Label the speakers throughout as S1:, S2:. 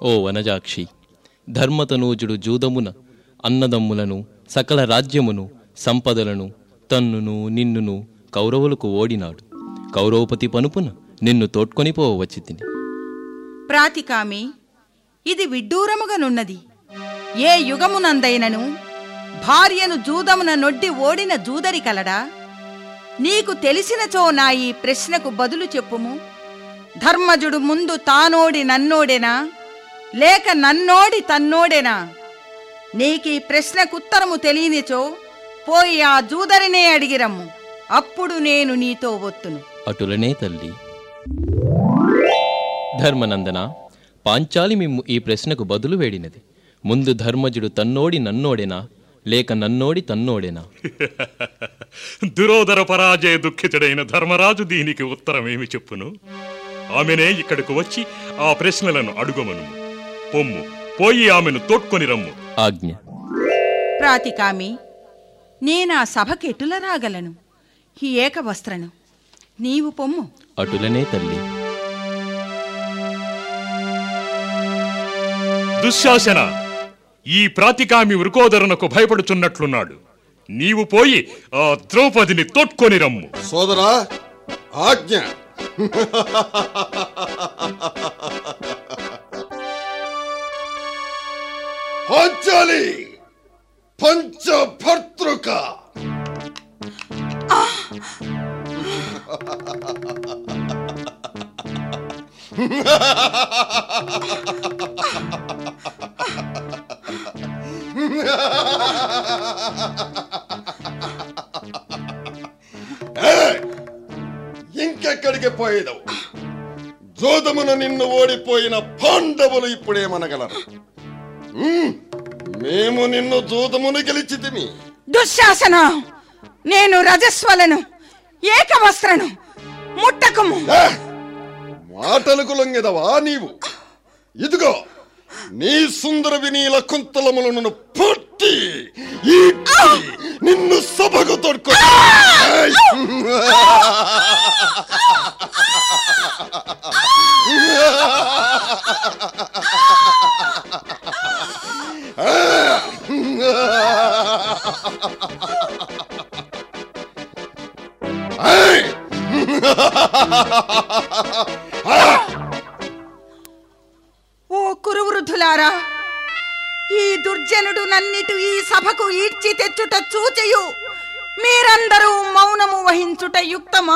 S1: ఓ వనజాక్షి ధర్మతనూజుడు జూదమున అన్నదమ్ములను సకల రాజ్యమును సంపదలను తన్నును నిన్నును కౌరవులకు ఓడినాడు కౌరవపతి పనుపున నిన్ను తోడ్కొనిపోవచ్చి తిని
S2: ప్రాతికామి ఇది విడ్డూరముగనున్నది ఏ యుగమునందైనను భార్యను జూదమున నొడ్డి ఓడిన జూదరి కలడా నీకు తెలిసినచో నా ఈ ప్రశ్నకు బదులు చెప్పుము ధర్మజుడు ముందు తానోడి నన్నోడెనా లేక నన్నోడి తన్నోడెనా నీకీ ప్రశ్నకుత్తరము తెలియనిచో పోయి ఆ జూదరినే అడిగిరమ్ము అప్పుడు నేను నీతో ఒత్తును
S1: అటులనే తల్లి ధర్మనందన పాంచాలి మిమ్ము ఈ ప్రశ్నకు బదులు వేడినది ముందు ధర్మజుడు తన్నోడి నన్నోడెనా లేక నన్నోడి తన్నోడెనా
S3: దురోదర పరాజయ దుఃఖితుడైన ధర్మరాజు దీనికి ఉత్తరమేమి చెప్పును ఆమెనే ఇక్కడకు వచ్చి ఆ ప్రశ్నలను అడుగమను పొమ్ము పోయి ఆమెను తోడ్కొని రమ్ము
S1: ఆజ్ఞ
S2: ప్రాతికామి నేనా సభకెటుల రాగలను ఈ ఏకవస్త్రను నీవు పొమ్ము
S1: అటులనే తల్లి
S3: దుశ్శాసన ఈ ప్రాతికామి వృకోదరునకు భయపడుచున్నట్లున్నాడు నీవు పోయి ఆ ద్రౌపదిని తోడ్కొని రమ్ము
S4: సోదరా ఆజ్ఞ పంచాలి పంచభర్తృక ఇంకెక్కడికి పోయేదవు జోదమున నిన్ను ఓడిపోయిన పాండవులు ఇప్పుడేమనగలరు ఉమ్, మేము నిన్ను జోదమును గెలిచితిమి
S2: దుశ్శాసన నేను రజస్వలను ఏకవస్త్రను ముట్టకము
S4: ఏ! మాటలకు లొంగెదవా నీవు ఇదిగో నీ సుందర వినీల కుంతలములను పుట్టి ఈడ్చి నిన్ను సభకు తోడ్కో ఏయ్! ఏయ్!
S2: ఓ కురువృద్ధులారా ఈ దుర్జనుడు నన్నిటు ఈ సభకు ఈడ్చి తెచ్చుట చూచెయు మీరందరూ మౌనము వహించుట యుక్తమా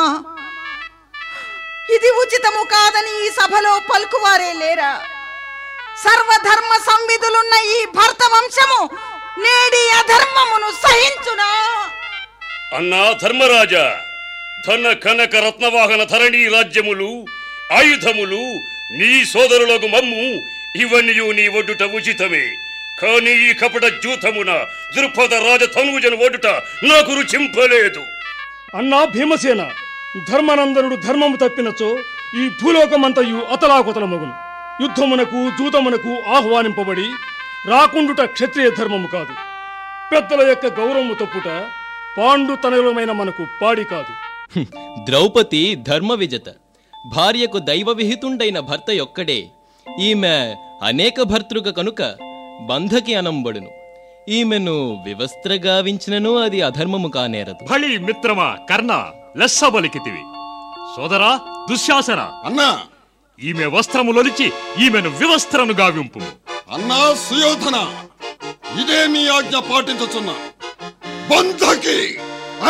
S2: ఇది ఉచితము కాదని ఈ సభలో పలుకువారే లేరా సర్వధర్మ సంవిధులున్న ఈ భర్త వంశము నేడి అధర్మమును సహించునా
S5: అన్నా ధర్మరాజా ధన కనక రత్నవాహన ధరణి రాజ్యములు ఆయుధములు నీ సోదరులకు మమ్ము ఇవన్నీ నీ ఒడ్డుట ఉచితమే కానీ ఈ కపట జూతమున దృపద రాజధనుజను ఒడ్డుట నాకు రుచింపలేదు
S6: అన్నా భీమసేన ధర్మనందనుడు ధర్మము తప్పినచో ఈ భూలోకమంతయు అతలాకుతలమగును యుద్ధమునకు జూతమునకు ఆహ్వానింపబడి రాకుండుట క్షత్రియ ధర్మము కాదు పెద్దల యొక్క గౌరవము తప్పుట పాండు తనయులమైన మనకు పాడి కాదు
S1: హ్మ్. ద్రౌపది ధర్మ విజత భార్యకు దైవ విహితుండైన భర్త యొక్కడే ఈమె అనేక భర్తృక కనుక బంధకి అనంబడును ఈమెను వివస్త్ర గావించినను అది అధర్మము కానేరదు
S3: భళి మిత్రమా కర్ణ లెస్స బలికితివి సోదరా దుశ్శాసన
S4: అన్నా
S3: ఈమె వస్త్రములొలిచి ఈమెను వివస్త్రను గావింపు
S4: అన్నా సుయోధన ఇదే నీ ఆజ్ఞ పాటించుచున్నా బంధకి ఆ!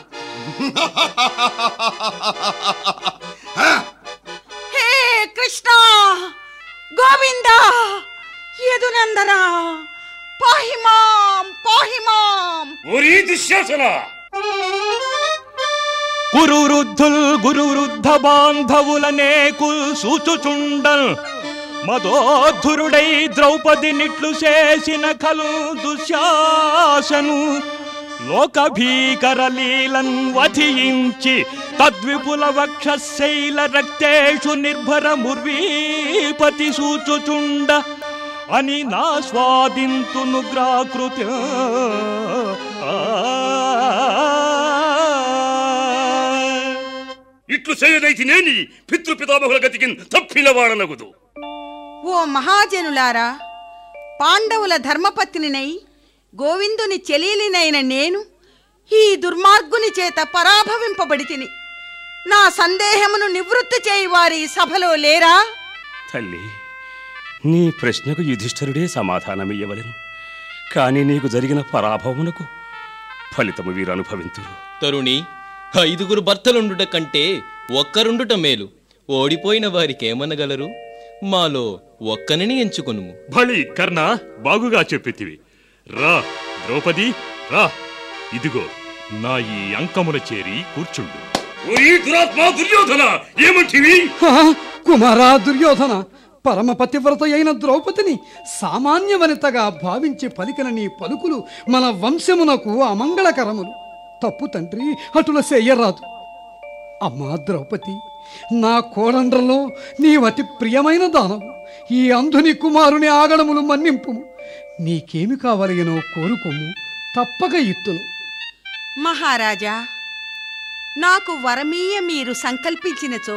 S4: ఆ!
S2: హే కృష్ణ గోవింద యదునందన పాహిమాం పాహిమాం
S5: ఓరీ దుశ్శాసన
S7: కురువృద్ధుల్ గురువృద్ధ బాంధవులనేకుల్ సూచుచుండల్ మదోద్ధురుడై ద్రౌపది నిట్లు చేసిన కలు దుశ్శాసను లోక భీకర లీలన్ వధించి తద్విపుల వక్షశైల రక్తేషు నిర్భర ముర్వీపతి సూచుచుండ అని నా స్వాదింతును గ్రాకృతి
S5: ఇట్లు చేయదైతి నేని పితృపితామహుల గతికి తప్పిన వాడనగుదు
S2: ఓ మహాజనులారా పాండవుల ధర్మపత్నినై గోవిందుని చెలీలినైన నేను ఈ దుర్మార్గుని చేత పరాభవింపబడి తిని నా సందేహమును నివృత్తి చేయి వారి సభలో లేరా
S5: తల్లి నీ ప్రశ్నకు యుధిష్ఠరుడే సమాధానమియ్యవలెను కాని నీకు జరిగిన పరాభవమునకు ఫలితము వీరు అనుభవింతురు
S1: తరుణి ఐదుగురు భర్తలుండుట కంటే ఒక్కరుండుట మేలు ఓడిపోయిన వారికేమనగలరు మాలో ఒక్కనిని ఎంచుకొనుము
S3: భళి కర్ణ బాగుగా చెప్పితివి రా ద్రౌపది రా ఇదిగో నా ఈ అంకమున చేరి కూర్చుండు
S5: ఓ ఈ దురాత్మ దుర్యోధన ఏమంటివి
S8: హా, కుమారా దుర్యోధన పరమ పతివ్రత అయిన ద్రౌపదిని సామాన్య వనితగా భావించి పలికిన నీ పలుకులు మన వంశమునకు అమంగళకరములు తప్పు తండ్రి అటుల చెయ్యరాదు అమ్మా ద్రౌపది నా కోడండ్రలో నీవతి ప్రియమైన దానవు ఈ అంధుని కుమారుని ఆగడములు మన్నింపుము నీకేమి కావలగినో కోరుకోము తప్పక ఇత్తును
S2: మహారాజా నాకు వరమీయ మీరు సంకల్పించినచో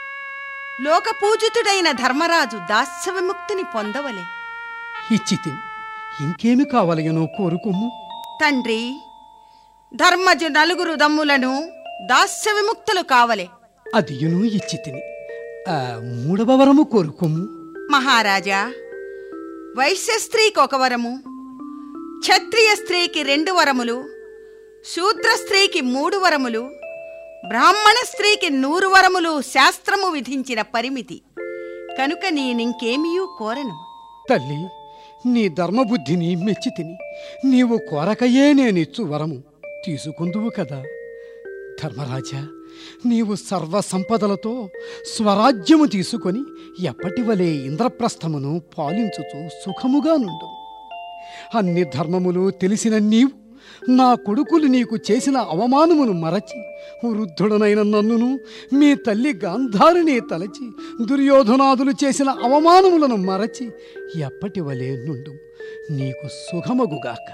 S2: లోకపూజితుడైన ధర్మరాజు దాస్య విముక్తిని పొందవలే
S8: ఇచ్చితి ఇంకేమి కావలగినో కోరుకోము
S2: తండ్రి ధర్మజు నలుగురు దమ్ములను దాస్య విముక్తులు కావలే
S8: అదియును ఇచ్చితిని ఆ, మూడవ వరము కోరుకోము
S2: మహారాజా వైశ్య స్త్రీకి ఒక వరము క్షత్రియ స్త్రీకి రెండు వరములు శూద్ర స్త్రీకి మూడు వరములు బ్రాహ్మణ స్త్రీకి నూరు వరములు శాస్త్రము విధించిన పరిమితి కనుక నేనింకేమీయూ కోరను
S8: తల్లి నీ ధర్మబుద్ధిని మెచ్చితిని నీవు కోరకయే నేనిచ్చు వరము తీసుకుందువు కదా ధర్మరాజా నీవు సర్వ సంపదలతో స్వరాజ్యము తీసుకొని ఎప్పటివలే ఇంద్రప్రస్థమును పాలించుచు సుఖముగా నుండు అన్ని ధర్మములు తెలిసిన నీవు నా కొడుకులు నీకు చేసిన అవమానమును మరచి వృద్ధుడనైన నన్నును మీ తల్లి గాంధారిని తలచి దుర్యోధనాదులు చేసిన అవమానములను మరచి ఎప్పటి వలె నుండు నీకు సుఖమగుగాక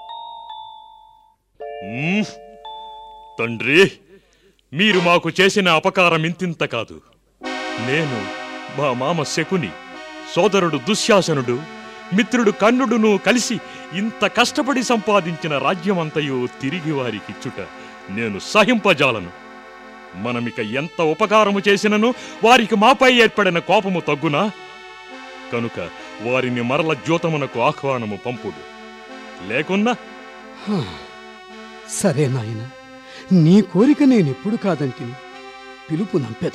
S3: మ్మ్. తండ్రి మీరు మాకు చేసిన అపకారం ఇంతింత కాదు నేను మా మామ శకుని సోదరుడు దుశ్శాసనుడు మిత్రుడు కన్నుడును కలిసి ఇంత కష్టపడి సంపాదించిన రాజ్యమంతయు తిరిగి వారికిచ్చుట నేను సహింపజాలను మనమిక ఎంత ఉపకారము చేసినను వారికి మాపై ఏర్పడిన కోపము తగ్గునా కనుక వారిని మరల జ్యోతమునకు ఆహ్వానము పంపుడు లేకున్నా
S8: సరే నాయన నీ కోరిక నేనెప్పుడు కాదంటిని పిలుపు నంపెద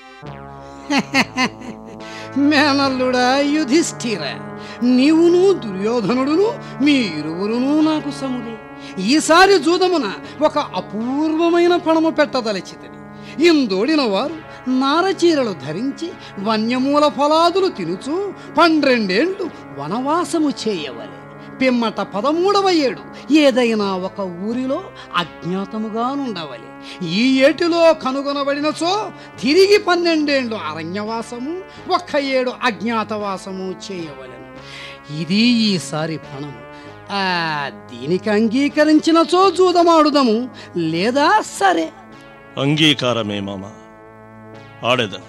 S8: మేనల్లుడా యుధిష్ఠిర నీవును దుర్యోధనుడును మీ ఇరువురును నాకు సములే ఈసారి జూదమున ఒక అపూర్వమైన పణము పెట్టదలచితని ఇందోడిన వారు నారచీరలు ధరించి వన్యమూల ఫలాదులు తినుచు పన్నెండేండ్లు వనవాసము చేయవలె పిమ్మట పదమూడవ ఏడు ఏదైనా ఒక ఊరిలో అజ్ఞాతముగా నుండవలె ఈ ఏటిలో కనుగొనబడినచో తిరిగి పన్నెండేండ్లు అరణ్యవాసము ఒక్క ఏడు అజ్ఞాతవాసము చేయవలెను ఇది ఈసారి పణము ఆ దీనికి అంగీకరించినచో జూదమాడుదము లేదా సరే
S9: అంగీకారమే మామ ఆడేదా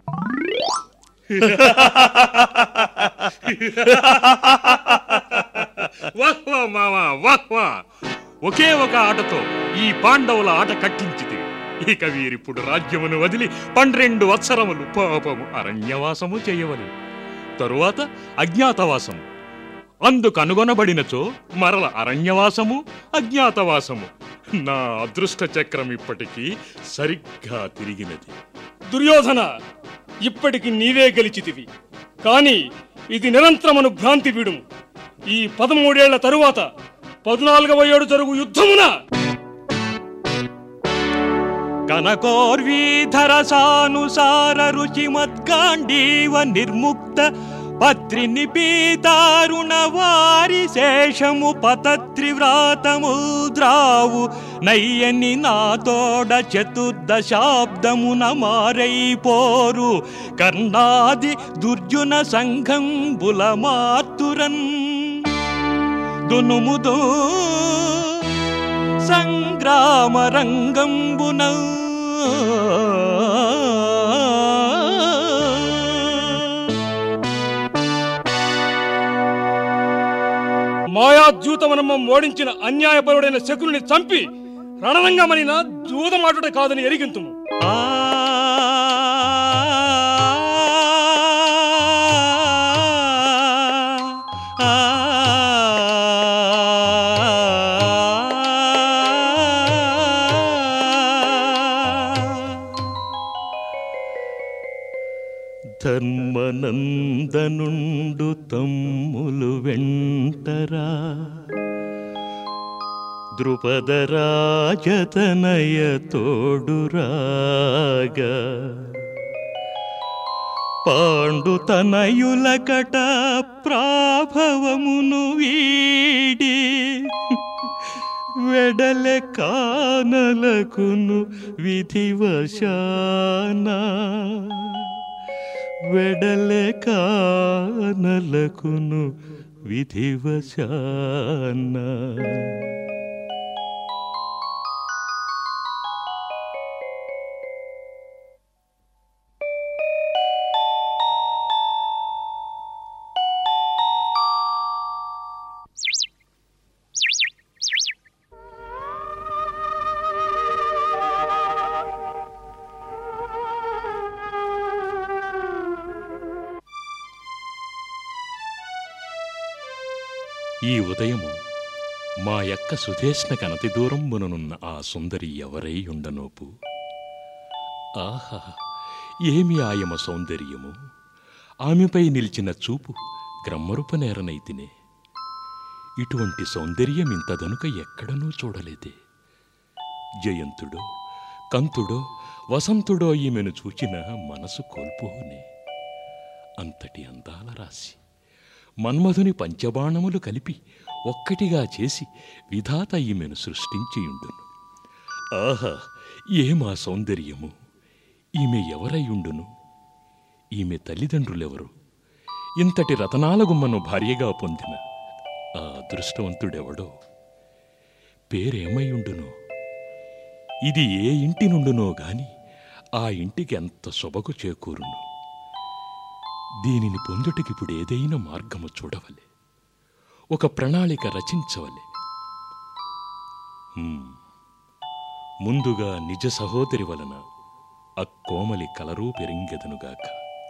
S3: వాహ్ వా మావా వాహ్ వా ఒకే ఒక ఆటతో ఈ పాండవుల ఆట కట్టించితే ఇక వీరిప్పుడు రాజ్యమును వదిలి పన్నెండు వత్సరములు పాపము అరణ్యవాసము చేయవలె తరువాత అజ్ఞాతవాసము అందుకు అనుగొనబడినచో మరల అరణ్యవాసము అజ్ఞాతవాసము నా అదృష్ట చక్రం ఇప్పటికీ సరిగ్గా తిరిగినది
S6: దుర్యోధన ఇప్పటికి నీవే గెలిచితివి కాని ఇది నిరంతరమను భ్రాంతి వీడుము ఈ పదమూడేళ్ల తరువాత పద్నాలుగవ ఏడు జరుగు యుద్ధమున
S7: కనకోర్వీధర సానుసార రుచి మద్గాండీవ నిర్ముక్త పత్రి నిపీతారుణ వారి శేషము పతత్రివ్రాతము ద్రావు నయ్యని నాతోడ చతుర్దశాబ్దమున మారైపోరు కర్ణాది దుర్జున సంఘం బులమాతురన్ దునుముదు సంగ్రామ రంగంబున
S6: సూతమనమ్మ ఓడించిన అన్యాయపరుడైన శకుని చంపి రణరంగమనిన దూదమాటుట కాదని ఎరిగింతుము
S7: ఆ ధర్మనందనుండు తమ్ములు వెంటరా ద్రుపదరాజతనయ తోడురాగా పాండుతనయుల కట ప్రాభవమును వీడి వెడలె కానలకును విధివశానా వెడలె కానలకును విధివశానా
S3: ఈ ఉదయము మా యొక్క సుధేష్ణ కనతి దూరంబుననున్న ఆ సుందరి ఎవరై ఉండనోపు ఆహా ఏమి ఆయమ సౌందర్యము ఆమెపై నిలిచిన చూపు గ్రమ్మరుపనేరనైతినే ఇటువంటి సౌందర్యం ఇంతదనుక ఎక్కడనూ చూడలేదే జయంతుడో కంతుడో వసంతుడో ఈమెను చూచిన మనసు కోల్పోనే అంతటి అందాల రాశి మన్మధుని పంచబాణములు కలిపి ఒక్కటిగా చేసి విధాత ఈమెను సృష్టించియుండును ఆహా ఏమా సౌందర్యము ఈమె ఎవరయ్యుండును ఈమె తల్లిదండ్రులెవరు ఇంతటి రతనాల గుమ్మను భార్యగా పొందిన ఆ అదృష్టవంతుడెవడో పేరేమయ్యుండును ఇది ఏ ఇంటి నుండునో గాని ఆ ఇంటికి ఎంత శుభకు చేకూరును దీనిని పొందుటకిప్పుడు ఏదైనా మార్గము చూడవలే ఒక ప్రణాళిక రచించవలే హ్మ్. ముందుగా నిజ సహోదరి వలన అక్కోమలి కలరూ పెరింగెదనుగాక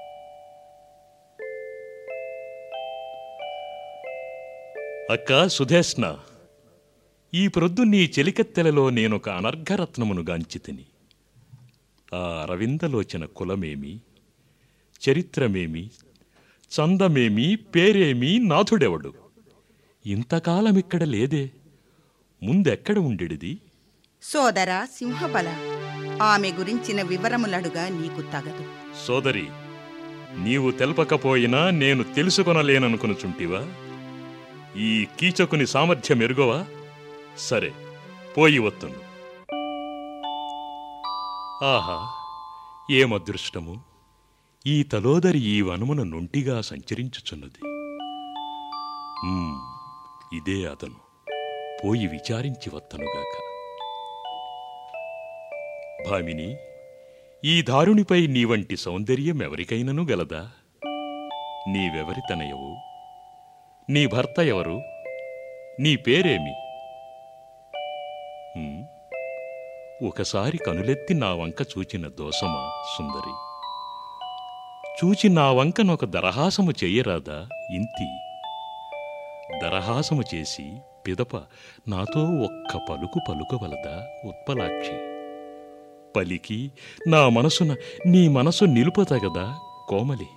S3: అక్క సుధేష్ణ ఈ ప్రొద్దు నీ చెలికత్తెలలో నేనొక అనర్ఘరత్నమును గాంచితిని ఆ అరవిందలోచన కులమేమి చరిత్రమేమి చందమేమి పేరేమి నాథుడెవడు ఇంతకాలం ఇక్కడ లేదే ముందెక్కడ ఉండేడిది
S2: సోదర సింహబల ఆమె గురించిన వివరములడుగా నీకు తగదు
S3: సోదరి నీవు తెలపకపోయినా నేను తెలుసుకొనలేననుకునుచుంటివా ఈ కీచకుని సామర్థ్యం ఎరుగవా సరే పోయి వత్తును ఆహా ఏమదృష్టము ఈ తలోదరి ఈ వనమున నుంటిగా సంచరించుచున్నది ఉమ్, ఇదే అతను పోయి విచారించి వత్తనుగాక భామిని ఈ దారునిపై నీ వంటి సౌందర్యం ఎవరికైనను గలదా నీవెవరి తనయవు నీ భర్త ఎవరు నీ పేరేమి ఉమ్, ఒకసారి కనులెత్తి నా వంక చూచిన దోసమా సుందరి చూచి నా వంకనొక దరహాసము చెయ్యరాదా ఇంతి దరహాసము చేసి పిదప నాతో ఒక్క పలుకు పలుకవలదా ఉత్పలాక్షి పలికి నా మనసున నీ మనసు నిలుపతగదా కోమలి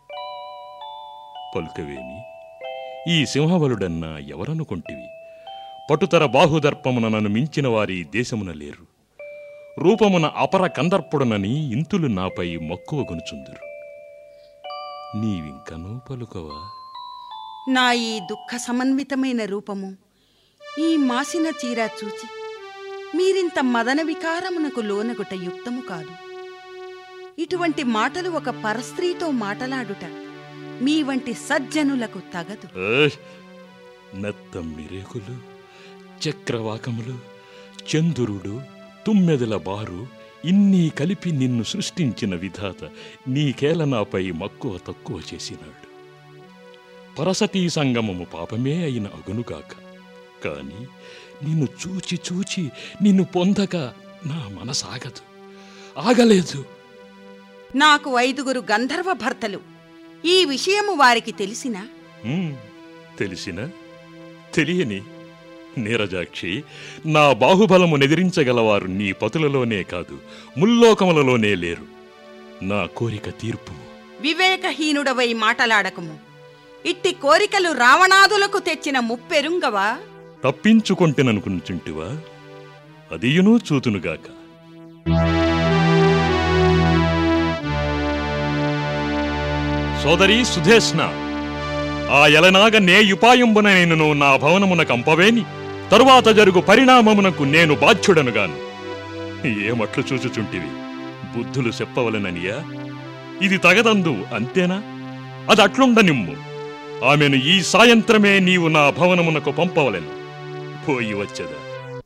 S3: పలుకవేమి ఈ సింహబలుడన్నా ఎవరనుకొంటివి పటుతర బాహుదర్పమున నన్ను మించిన వారి దేశమున లేరు రూపమున అపర కందర్పుడనని ఇంతులు నాపై మక్కువ గొనుచుందురు నీవింకనూ పలుకవా
S2: నా ఈ దుఃఖ సమన్వితమైన రూపము ఈ మాసిన చీర చూచి మీరింత మదన వికారమునకు లోనగుట యుక్తము కాదు ఇటువంటి మాటలు ఒక పరస్త్రీతో మాటలాడుట మీ వంటి సజ్జనులకు తగదు
S3: ఏయ్! నత్తమ్మి రేకులు చక్రవాకములు చందురుడు తుమ్మెదల బారు ఇన్నీ కలిపి నిన్ను సృష్టించిన విధాత నీకేల నాపై మక్కువ తక్కువ చేసినాడు పరసతీ సంగమము పాపమే అయిన అగునుగాక కాని నిన్ను చూచి చూచి నిన్ను పొందక నా మనసాగదు ఆగలేదు
S2: నాకు ఐదుగురు గంధర్వ భర్తలు ఈ విషయము వారికి తెలిసినా
S3: ఉమ్, తెలిసిన తెలియని నీరజాక్షి నా బాహుబలము నెదిరించగలవారు నీ పతులలోనే కాదు ముల్లోకములలోనే లేరు నా కోరిక తీర్పు
S2: వివేకహీనుడవై మాటలాడకము ఇట్టి కోరికలు రావణాదులకు తెచ్చిన ముప్పెరుంగవా
S3: తప్పించుకొంటెననుకుంటుంటివా అదియును చూతునుగాక సోదరి సుధేష్ణ ఆ ఎలనాగ నే ఉపాయంబున నేను నా భవనమున కంపవేని తరువాత జరుగు పరిణామమునకు నేను బాధ్యుడనుగాను ఏమట్లు చూచుచుంటివి బుద్ధులు చెప్పవలననియా ఇది తగదందు అంతేనా అది అట్లుండనిమ్ము ఆమెను ఈ సాయంత్రమే నీవు నా భవనమునకు పంపవలెను పోయి వచ్చదా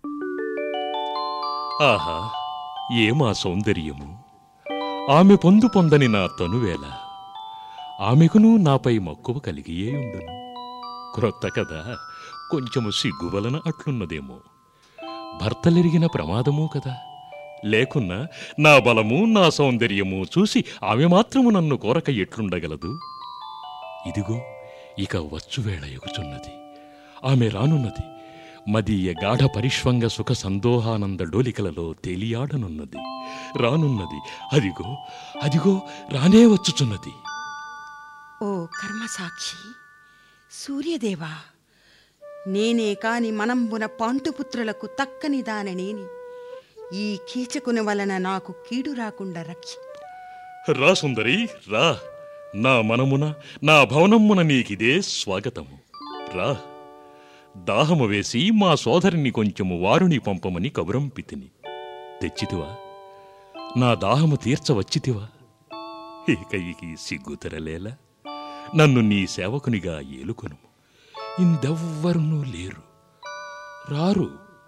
S3: ఆహా ఏమా సౌందర్యము ఆమె పొందు పొందని నా తనువేళ ఆమెకును నాపై మక్కువ కలిగియే ఉండును క్రొత్త కదా కొంచెము సిగ్గు వలన అట్లున్నదేమో భర్తలెరిగిన ప్రమాదమూ కదా లేకున్నా నా బలము నా సౌందర్యము చూసి ఆమె మాత్రము నన్ను కోరక ఎట్లుండగలదు ఇదిగో ఇక వచ్చువేళ ఎగుచున్నది ఆమె రానున్నది మదీయ గాఢ పరిష్వంగ సుఖ సందోహానంద డోలికలలో తేలియాడనున్నది రానున్నది అదిగో అదిగో రానే వచ్చుచున్నది
S2: ఓ కర్మసాక్షి సూర్యదేవా నేనే కాని మనంబున పాంటుపుత్రులకు తక్కని దాననేని ఈ కీచకుని వలన నాకు కీడు రాకుండా రక్షి
S3: రా సుందరి రా నా మనమున నా భవనమున నీకిదే స్వాగతము రా దాహము వేసి మా సోదరిని కొంచెము వారుని పంపమని కబురంపితిని తెచ్చితివా నా దాహము తీర్చవచ్చితివా ఇక ఈ సిగ్గుతెరలేలా నన్ను నీ సేవకునిగా ఏలుకొను ఇందెవ్వరునూ లేరు రారు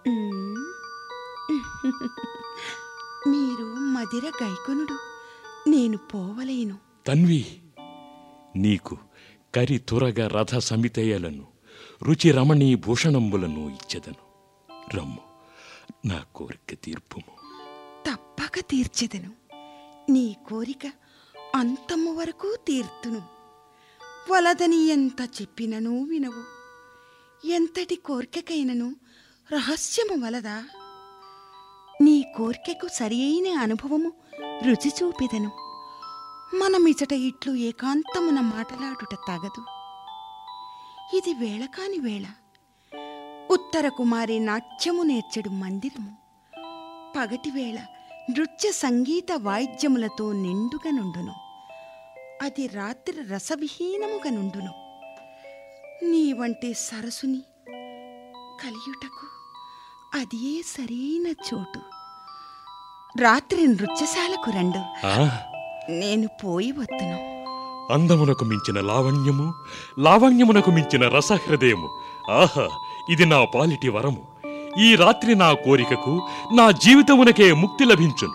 S2: మీరు మదిర గైకొనుడు నేను పోవలేను
S3: తన్వి నీకు కరి తురగ రథ సమితయలను రుచి రమణీ భూషణంబులను ఇచ్చెదను రమ్ము నా కోరిక తీర్పుము
S2: తప్పక తీర్చెదను నీ కోరిక అంతము వరకు తీర్తును వలదని ఎంత చెప్పినను వినవు ఎంతటి కోరికకైనను రహస్యము వలదా నీ కోరికకు సరి అయిన అనుభవము రుచి చూపెదను మనమిచట ఇట్లు ఏకాంతమున మాటలాడుట తగదు ఇది వేళ కాని వేళ ఉత్తర కుమారి నాట్యము నేర్చెడు మందిరము పగటి వేళ నృత్య సంగీత వాయిద్యములతో నిండుగా నుండును అది రాత్రి రసవిహీనముగా నుండును నీ వంటి సరసుని కలియుటకు అదే సరైన చోటు రాత్రి నృత్యశాలకు రండు
S3: ఆ
S2: నేను పోయి వత్తును
S3: అందమునకు మించిన లావణ్యము లావణ్యమునకు మించిన రసహృదయము ఆహా ఇది నా పాలిటి వరము ఈ రాత్రి నా కోరికకు నా జీవితమునకే ముక్తి లభించును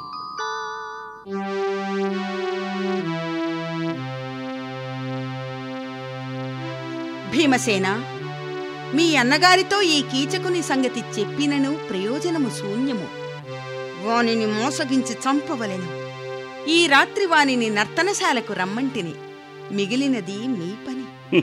S2: భీమసేన మీ అన్నగారితో ఈ కీచకుని సంగతి చెప్పినను ప్రయోజనము శూన్యము వానిని మోసగించి చంపవలెను ఈ రాత్రి వానిని నర్తనశాలకు రమ్మంటిని మిగిలినది మీ పని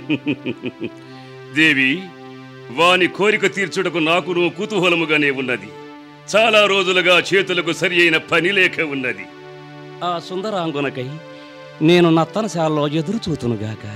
S5: దేవి వాని కోరిక తీర్చుటకు నాకును కుతూహలముగానే ఉన్నది చాలా రోజులుగా చేతులకు సరి అయిన పని లేక ఉన్నది
S10: ఆ సుందరాంగునకై నేను నత్తనశాలలో ఎదురు చూతునుగాక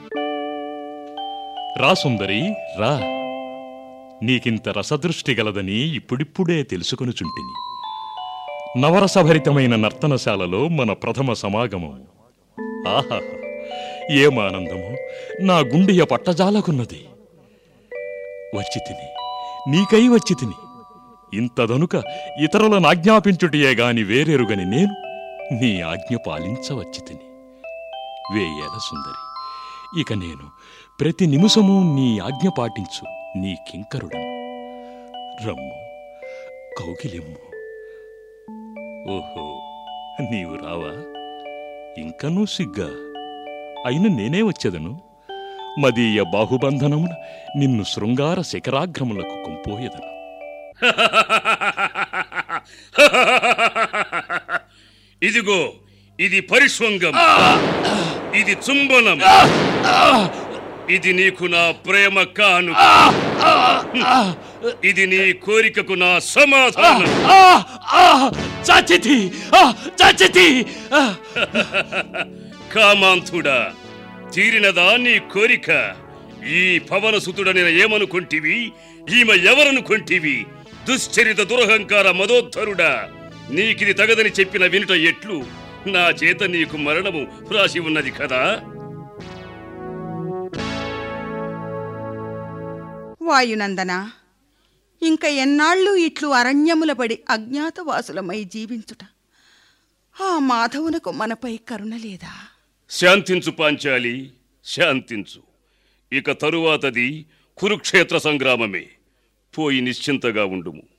S3: రా సుందరి రా నీకింత రసదృష్టి గలదని ఇప్పుడిప్పుడే తెలుసుకొనుచుంటిని నవరసభరితమైన నర్తనశాలలో మన ప్రథమ సమాగమం ఆహా ఏమానందము నా గుండెయ పట్టజాలకున్నది వచ్చి తిని నీకై వచ్చి తిని ఇంతదనుక ఇతరులను ఆజ్ఞాపించుటియే గాని వేరెరుగని నేను నీ ఆజ్ఞ పాలించవచ్చి తిని వేయేల సుందరి ఇక నేను ప్రతి నిమిషము నీ ఆజ్ఞ పాటించు నీ కింకరుడను రమ్ము కౌకిలిమ్ము ఓహో నీవు రావా ఇంకనూ సిగ్గా అయిన నేనే వచ్చేదను మదీయ బాహుబంధనమున నిన్ను శృంగార శిఖరాగ్రములకు కుంపోయదను
S5: ఇదిగో ఇది పరిష్వంగం ఇది చుంబనం ఇది నీకు నా ప్రేమ కాను ఇది నీ కోరికకు నా సమాధానం
S9: చచ్చితి చచ్చితి
S5: కామాంతుడా తీరినదా నీ కోరిక ఈ పవనసుతుడని ఏమనుకొంటివి ఈమె ఎవరనుకొంటివి దుశ్చరిత దురహంకార మదోద్ధరుడా నీకిది తగదని చెప్పిన వినుట ఎట్లు నా చేత నీకు మరణము రాసి ఉన్నది కదా
S2: వాయునందన ఇంక ఎన్నాళ్ళు ఇట్లు అరణ్యముల పడి అజ్ఞాతవాసులమై జీవించుట ఆ మాధవునకు మనపై కరుణ లేదా
S5: శాంతించు పాంచాలి శాంతించు ఇక తరువాతది కురుక్షేత్ర సంగ్రామమే పోయి నిశ్చింతగా ఉండుము